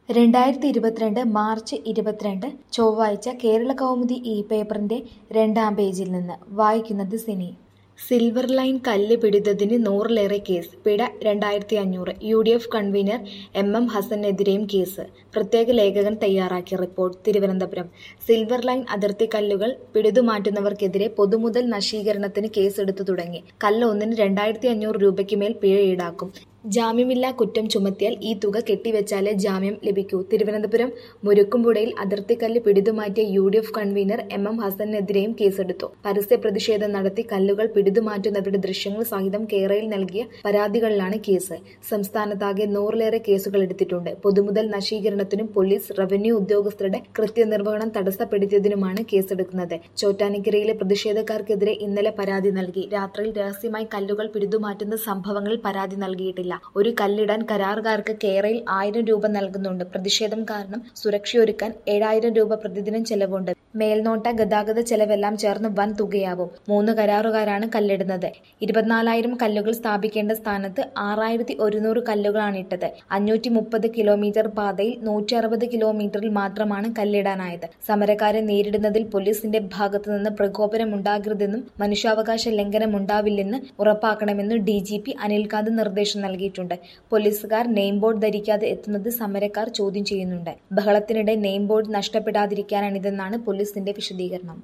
രണ്ടായിരത്തി ഇരുപത്തിരണ്ട് മാർച്ച് ഇരുപത്തിരണ്ട് ചൊവ്വാഴ്ച കേരള കൗമുദി ഈ പേപ്പറിന്റെ രണ്ടാം പേജിൽ നിന്ന് വായിക്കുന്നത് സിനി സിൽവർ ലൈൻ കല്ല് പിടിത്തതിന് നൂറിലേറെ കേസ് പിഴ രണ്ടായിരത്തി അഞ്ഞൂറ് U D F convener M M ഹസനെതിരെയും കേസ് പ്രത്യേക ലേഖകൻ തയ്യാറാക്കിയ റിപ്പോർട്ട് തിരുവനന്തപുരം സിൽവർ ലൈൻ അതിർത്തി കല്ലുകൾ പിടിതുമാറ്റുന്നവർക്കെതിരെ പൊതുമുതൽ നശീകരണത്തിന് കേസെടുത്തു തുടങ്ങി കല്ല് ഒന്നിന് രണ്ടായിരത്തി അഞ്ഞൂറ് രൂപയ്ക്ക് മേൽ പിഴ ഈടാക്കും ജാമ്യമില്ലാ കുറ്റം ചുമത്തിയാൽ ഈ തുക കെട്ടിവെച്ചാലേ ജാമ്യം ലഭിക്കൂ തിരുവനന്തപുരം മുരുക്കുംപുഴയിൽ അതിർത്തിക്കല്ല് പിടിതുമാറ്റിയ U D F convener M M ഹസനെതിരെയും കേസെടുത്തു പരസ്യ പ്രതിഷേധം നടത്തി കല്ലുകൾ പിടിതുമാറ്റുന്നവരുടെ ദൃശ്യങ്ങൾ സഹിതം കേരയിൽ നൽകിയ പരാതികളിലാണ് കേസ് സംസ്ഥാനത്താകെ നൂറിലേറെ കേസുകൾ എടുത്തിട്ടുണ്ട് പൊതുമുതൽ നശീകരണത്തിനും പോലീസ് റവന്യൂ ഉദ്യോഗസ്ഥരുടെ കൃത്യനിർവഹണം തടസ്സപ്പെടുത്തിയതിനുമാണ് കേസെടുക്കുന്നത് ചോറ്റാനിക്കരയിലെ പ്രതിഷേധക്കാർക്കെതിരെ ഇന്നലെ പരാതി നൽകി രാത്രിയിൽ രഹസ്യമായി കല്ലുകൾ പിടിതുമാറ്റുന്ന സംഭവങ്ങളിൽ പരാതി നൽകിയിട്ടില്ല ഒരു കല്ലിടാൻ കരാറുകാർക്ക് കേരയിൽ ആയിരം രൂപ നൽകുന്നുണ്ട് പ്രതിഷേധം കാരണം സുരക്ഷയൊരുക്കാൻ ഏഴായിരം രൂപ പ്രതിദിനം ചെലവുണ്ട് മേൽനോട്ട ഗതാഗത ചെലവെല്ലാം ചേർന്ന് വൻ തുകയാവും മൂന്ന് കരാറുകാരാണ് കല്ലിടുന്നത് ഇരുപത്തിനാലായിരം കല്ലുകൾ സ്ഥാപിക്കേണ്ട സ്ഥാനത്ത് ആറായിരത്തി ഒരുന്നൂറ് കല്ലുകളാണ് ഇട്ടത് അഞ്ഞൂറ്റി മുപ്പത് കിലോമീറ്റർ പാതയിൽ നൂറ്റി അറുപത് കിലോമീറ്ററിൽ മാത്രമാണ് കല്ലിടാനായത് സമരക്കാരെ നേരിടുന്നതിൽ പോലീസിന്റെ ഭാഗത്തുനിന്ന് പ്രകോപനമുണ്ടാകരുതെന്നും മനുഷ്യാവകാശ ലംഘനം ഉണ്ടാവില്ലെന്ന് ഉറപ്പാക്കണമെന്നും ഡി ജി പി അനിൽകാന്ത് നിർദ്ദേശം നൽകിയിട്ടുണ്ട് പോലീസുകാർ നെയിം ബോർഡ് ധരിക്കാതെ എത്തുന്നത് സമരക്കാർ ചോദ്യം ചെയ്യുന്നുണ്ട് ബഹളത്തിനിടെ നെയിം ബോർഡ് നഷ്ടപ്പെടാതിരിക്കാനാണിതെന്നാണ് പോലീസിന്റെ വിശദീകരണം